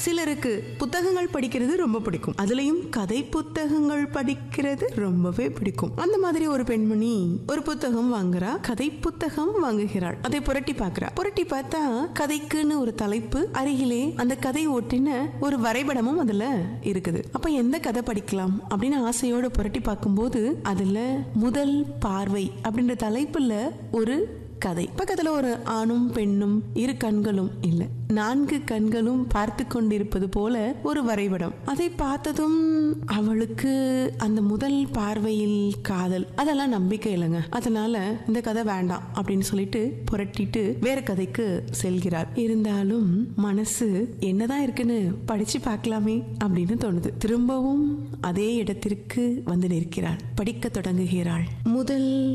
சிலருக்கு புத்தகங்கள் படிக்கிறது ரொம்ப பிடிக்கும் அதுலயும் கதை புத்தகங்கள் படிக்கிறது ரொம்பவே பிடிக்கும் அந்த மாதிரி ஒரு பெண்மணி ஒரு புத்தகம் வாங்குறா கதை புத்தகம் வாங்குகிறாள் அதை புரட்டி பார்க்கறா புரட்டி பார்த்தா கதைக்குன்னு ஒரு தலைப்பு அருகிலே அந்த கதை ஒட்டின ஒரு வரைபடமும் அதுல இருக்குது அப்ப எந்த கதை படிக்கலாம் அப்படின்னு ஆசையோட புரட்டி பார்க்கும்போது அதுல முதல் பார்வை அப்படின்ற தலைப்புல ஒரு கதை பக்கத்துல ஒரு ஆணும் பெண்ணும் இரு கண்களும் இல்ல நான்கு கண்களும் பார்த்து கொண்டிருப்பது போல ஒரு வரைபடம் அதை பார்த்ததும் அவளுக்கு அந்த முதல் பார்வையில் காதல் அதெல்லாம் நம்பிக்கை இல்லைங்க அதனால இந்த கதை வேண்டாம் அப்படின்னு சொல்லிட்டு புரட்டிட்டு வேற கதைக்கு செல்கிறார் இருந்தாலும் மனசு என்னதான் இருக்குன்னு படிச்சு பார்க்கலாமே அப்படின்னு தோணுது திரும்பவும் அதே இடத்திற்கு வந்து நிற்கிறாள் படிக்க தொடங்குகிறாள் முதல்